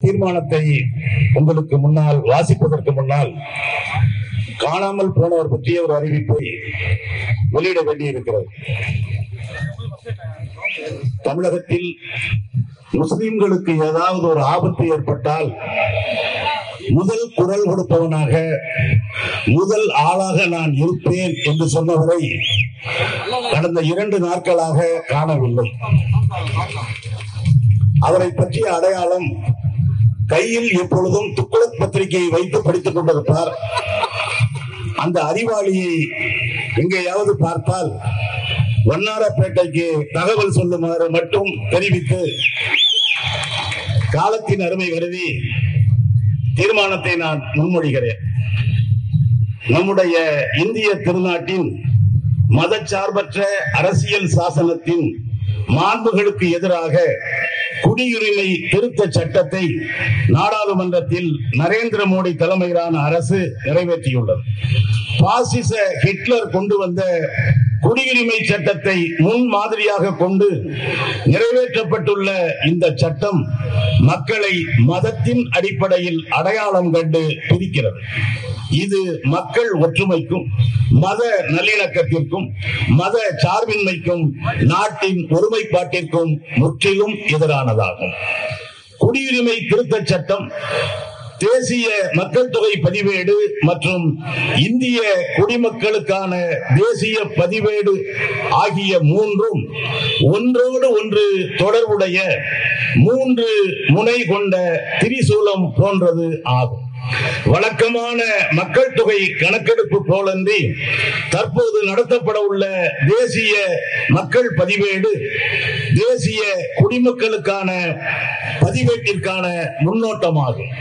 தீர்மானத்தை உங்களுக்கு முன்னால் வாசிப்பதற்கு முன்னால் காணாமல் போனவர் பற்றிய ஒரு அறிவிப்பை வெளியிட வேண்டியிருக்கிறது தமிழகத்தில் முஸ்லிம்களுக்கு ஏதாவது ஒரு ஆபத்து ஏற்பட்டால் முதல் குரல் கொடுப்பவனாக முதல் ஆளாக நான் இருப்பேன் என்று சொன்னவரை கடந்த இரண்டு நாட்களாக காணவில்லை அவரை பற்றிய அடையாளம் கையில் எப்பொழுதும் துக்குளக் பத்திரிகையை வைத்து படித்துக் கொண்டிருப்பார் அந்த அறிவாளியை எங்கேயாவது பார்த்தால் வண்ணாரப்பேட்டைக்கு தகவல் சொல்லுமாறு மட்டும் தெரிவித்து காலத்தின் அருமை கருதி தீர்மானத்தை நான் முன்மொழிகிறேன் நம்முடைய இந்திய திருநாட்டின் மதச்சார்பற்ற அரசியல் சாசனத்தின் மாண்புகளுக்கு எதிராக குடியுரிமை திருத்த சட்டத்தை நாடாளுமன்றத்தில் நரேந்திர மோடி தலைமையிலான அரசு நிறைவேற்றியுள்ளது பாசிச ஹிட்லர் கொண்டு வந்த குடியுரிமை சட்டத்தை முன் மாதிரியாக கொண்டு நிறைவேற்றப்பட்டுள்ள இந்த சட்டம் மக்களை மதத்தின் அடிப்படையில் அடையாளம் கண்டு பிரிக்கிறது இது மக்கள் ஒற்றுமைக்கும் மத நல்லிணக்கத்திற்கும் மத சார்பின்மைக்கும் நாட்டின் ஒருமைப்பாட்டிற்கும் முற்றிலும் எதிரானதாகும் குடியுரிமை திருத்தச் சட்டம் தேசிய மக்கள் தொகை பதிவேடு மற்றும் இந்திய குடிமக்களுக்கான தேசிய பதிவேடு ஆகிய மூன்றும் ஒன்றோடு ஒன்று தொடர்புடைய மூன்று முனை கொண்ட திரிசூலம் போன்றது ஆகும் வழக்கமான மக்கள் தொகை கணக்கெடுப்பு போலன்றி தற்போது நடத்தப்பட உள்ள தேசிய மக்கள் பதிவேடு தேசிய குடிமக்களுக்கான பதிவேட்டிற்கான முன்னோட்டமாகும்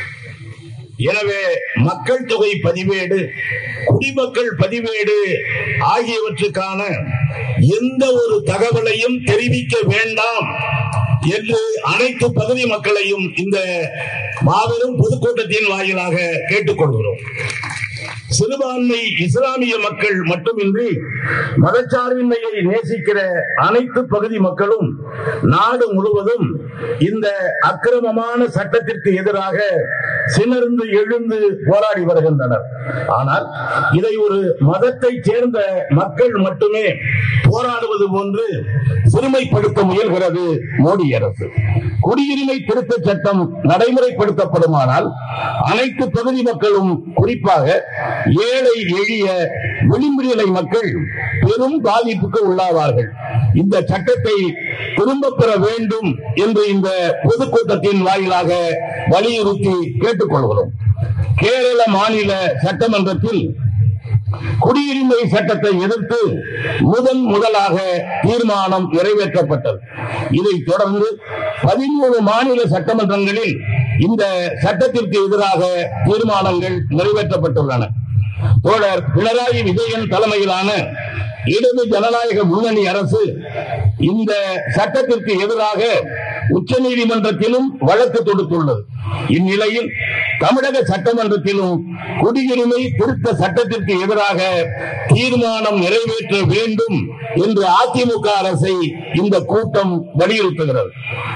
எனவே மக்கள் தொகை பதிவேடு குடிமக்கள் பதிவேடு ஆகியவற்றுக்கான எந்த ஒரு தகவலையும் தெரிவிக்க வேண்டாம் என்று அனைத்து பகுதி மக்களையும் இந்த மாபெரும் பொதுக்கூட்டத்தின் வாயிலாக கேட்டுக்கொள்கிறோம் சிறுபான்மை இஸ்லாமிய மக்கள் மட்டுமின்றி மதச்சார்பின்மையை நேசிக்கிற அனைத்து பகுதி மக்களும் நாடு முழுவதும் இந்த அக்கிரமமான சட்டத்திற்கு எதிராக சினர்ந்து எழுந்து போராடி வருகின்றனர் ஆனால் இதை ஒரு மதத்தை சேர்ந்த மக்கள் மட்டுமே போராடுவது போன்று சிறுமைப்படுத்த முயல்கிறது மோடி அரசு குடியுரிமை திருத்த சட்டம் நடைமுறைப்படுத்தப்படுமானால் அனைத்து பகுதி மக்களும் குறிப்பாக ஏழை எளிய விளிம்பு நிலை மக்கள் பெரும் பாதிப்புக்கு உள்ளாவார்கள் இந்த சட்டத்தை திரும்ப பெற வேண்டும் என்று இந்த பொதுக்கூட்டத்தின் வாயிலாக வலியுறுத்தி கேட்டுக்கொள்கிறோம் கேரள மாநில சட்டமன்றத்தில் குடியுரிமை சட்டத்தை எதிர்த்து முதன் முதலாக தீர்மானம் நிறைவேற்றப்பட்டது இதைத் தொடர்ந்து பதிமூணு மாநில சட்டமன்றங்களில் இந்த சட்டத்திற்கு எதிராக தீர்மானங்கள் நிறைவேற்றப்பட்டுள்ளன தோழர் பினராயி விஜயன் தலைமையிலான இடது ஜனநாயக முன்னணி அரசு இந்த சட்டத்திற்கு எதிராக உச்ச நீதிமன்றத்திலும் வழக்கு தொடுத்துள்ளது இந்நிலையில் தமிழக சட்டமன்றத்திலும் குடியுரிமை திருத்த சட்டத்திற்கு எதிராக தீர்மானம் நிறைவேற்ற வேண்டும் என்று அதிமுக அரசை இந்த கூட்டம் வலியுறுத்துகிறது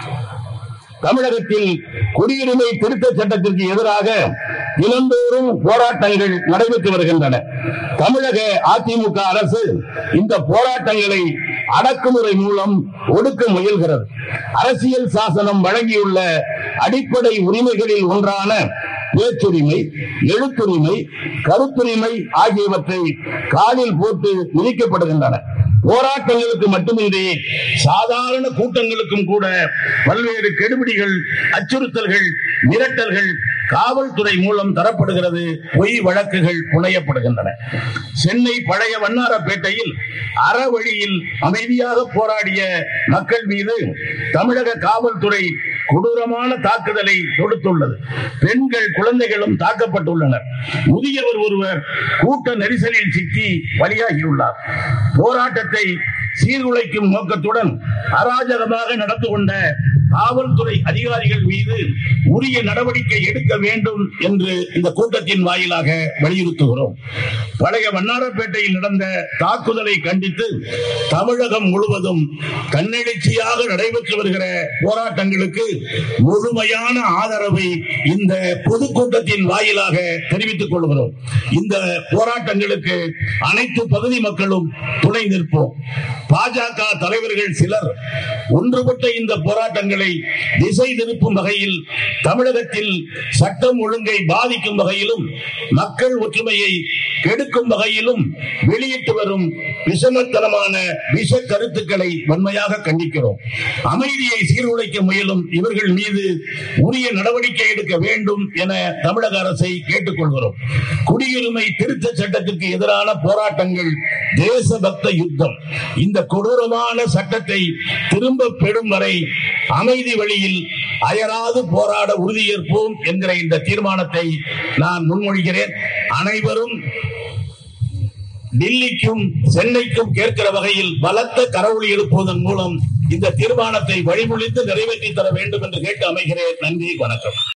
தமிழகத்தில் குடியுரிமை திருத்த சட்டத்திற்கு எதிராக தினந்தோறும் போராட்டங்கள் நடைபெற்று வருகின்றன தமிழக அதிமுக அரசு இந்த போராட்டங்களை அடக்குமுறை மூலம் ஒடுக்க முயல்கிறது அரசியல் சாசனம் வழங்கியுள்ள அடிப்படை உரிமைகளில் ஒன்றான பேச்சுரிமை எழுத்துரிமை கருத்துரிமை ஆகியவற்றை காலில் போட்டு விதிக்கப்படுகின்றன போராட்டங்களுக்கு மட்டுமின்றி சாதாரண கூட்டங்களுக்கும் கூட பல்வேறு கெடுபிடிகள் அச்சுறுத்தல்கள் மிரட்டல்கள் காவல்துறை மூலம் தரப்படுகிறது பொய் வழக்குகள் புனையப்படுகின்றன சென்னை பழைய வண்ணாரப்பேட்டையில் அறவழியில் அமைதியாக போராடிய மக்கள் மீது தமிழக காவல்துறை கொடூரமான தாக்குதலை தொடுத்துள்ளது பெண்கள் குழந்தைகளும் தாக்கப்பட்டுள்ளனர் முதியவர் ஒருவர் கூட்ட நெரிசலில் சிக்கி பலியாகியுள்ளார் போராட்டத்தை சீர்குலைக்கும் நோக்கத்துடன் அராஜகமாக நடந்து கொண்ட காவல்துறை அதிகாரிகள் மீது உரிய நடவடிக்கை எடுக்க வேண்டும் என்று இந்த கூட்டத்தின் வாயிலாக வலியுறுத்துகிறோம் பழைய வண்ணாரப்பேட்டையில் நடந்த தாக்குதலை கண்டித்து தமிழகம் முழுவதும் கண்ணெழுச்சியாக நடைபெற்று வருகிற போராட்டங்களுக்கு முழுமையான ஆதரவை இந்த பொதுக்கூட்டத்தின் வாயிலாக தெரிவித்துக் கொள்கிறோம் இந்த போராட்டங்களுக்கு அனைத்து பகுதி மக்களும் துணை நிற்போம் பாஜக தலைவர்கள் சிலர் ஒன்றுபட்ட இந்த போராட்டங்களை திசை திருப்பும் வகையில் தமிழகத்தில் சட்டம் ஒழுங்கை பாதிக்கும் வகையிலும் மக்கள் ஒற்றுமையை கெடுக்கும் வகையிலும் வெளியிட்டு வரும் விஷமத்தனமான விஷ கருத்துக்களை வன்மையாக கண்டிக்கிறோம் அமைதியை சீர்குலைக்க முயலும் இவர்கள் மீது உரிய நடவடிக்கை எடுக்க வேண்டும் என தமிழக அரசை கேட்டுக்கொள்கிறோம் குடியுரிமை திருத்த சட்டத்திற்கு எதிரான போராட்டங்கள் தேசபக்த யுத்தம் இந்த கொடூரமான சட்டத்தை திரும்ப பெறும் வரை அமைதி வழியில் அயராது போராட உறுதியேற்போம் என்கிற இந்த தீர்மானத்தை நான் முன்மொழிகிறேன் அனைவரும் டெல்லிக்கும் சென்னைக்கும் கேட்கிற வகையில் பலத்த கரவொலி எழுப்புவதன் மூலம் இந்த தீர்மானத்தை வழிமொழித்து நிறைவேற்றி தர வேண்டும் என்று கேட்டு அமைகிறேன் நன்றி வணக்கம்